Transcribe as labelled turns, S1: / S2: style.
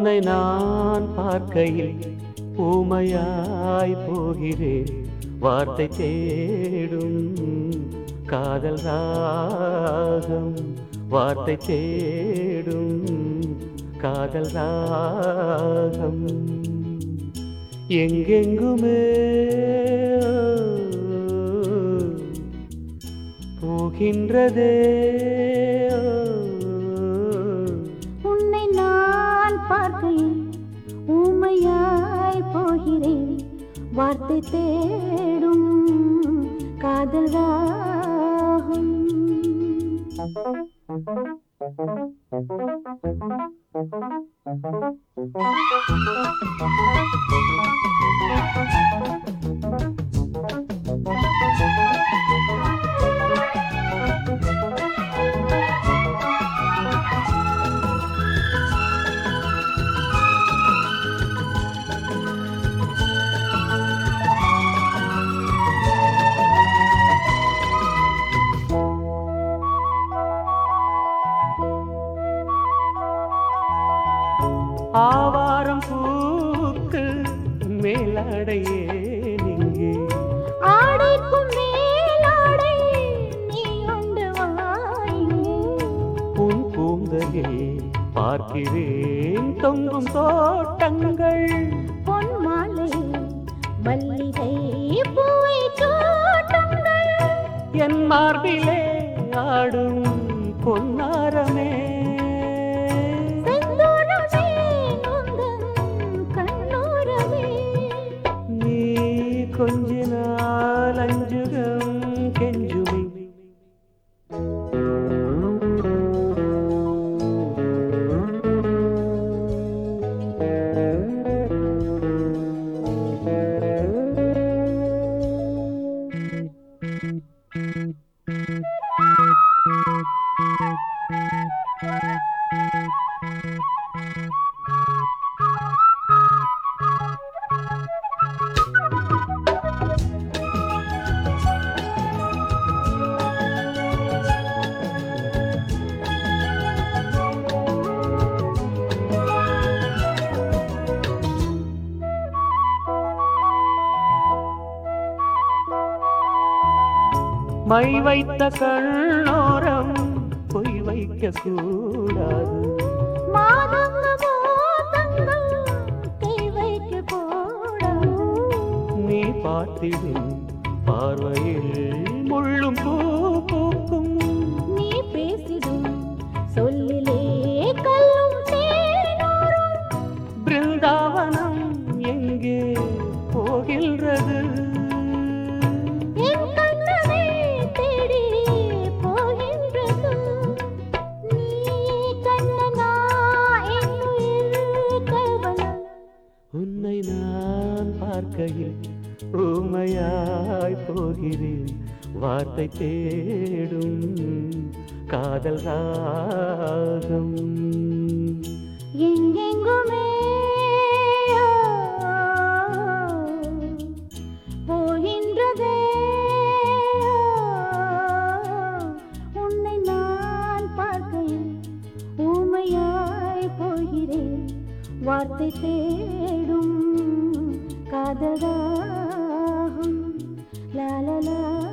S1: உன்னை நான் பார்க்கையில் ஊமையாய் போகிறேன் வார்த்தை தேடும் காதல் ராகம் வார்த்தை தேடும் காதல் ராகம் எங்கெங்குமே போகின்றதே
S2: உன்னை நான் பார்க்கையில் ஊமையாய் போகிறேன் வார்த்தை தேடும் காதல் ராகம்
S1: ஆவாரம் பூக்கு மேலாடையே நீங்கே
S2: ஆடைக்கும் மேலாடை நீ உண்டு வாயிங்கே
S1: உன் பூந்தலில் பார்க்கிறேன் தொங்கும் தோட்டங்கள்
S2: பொன் மாலை மல்லிகை பூவை தோட்டங்கள்
S1: என் மார்பிலே ஆடும் பொன்னாரமே
S2: செந்தூரமே உந்தன் கண்ணோரமே
S1: நீ கொஞ்ச நாள் அஞ்சுகம் கெஞ்சுமே மை வைத்த கண்ணோரம் பொய் வைக்க கூடாது
S2: மாதங்கமோ தங்கம் கை வைக்க கூடாது
S1: நீ பார்த்திடும் பார்வையில் முள்ளும் பூ பூக்கும்
S2: நீ பேசிடும் சொல்லிலே கல்லும் தேனூரும்
S1: பிருந்தாவனம் எங்கே போகின்றது
S2: என் கண்ணனை தேடி போகின்றது நீ கண்ணனா என்னுயிர் கல்வனா
S1: உன்னை நான் பார்க்கையில் ஊமையாய் போகிறேன் வார்த்தை தேடும் காதல் ராகம்
S2: எங்கெங்குமே போகின்றதே உன்னை நான் பார்க்கையில் ஊமையாய் போகிறேன் வார்த்தை தேடும் காதலாகும் லாலலா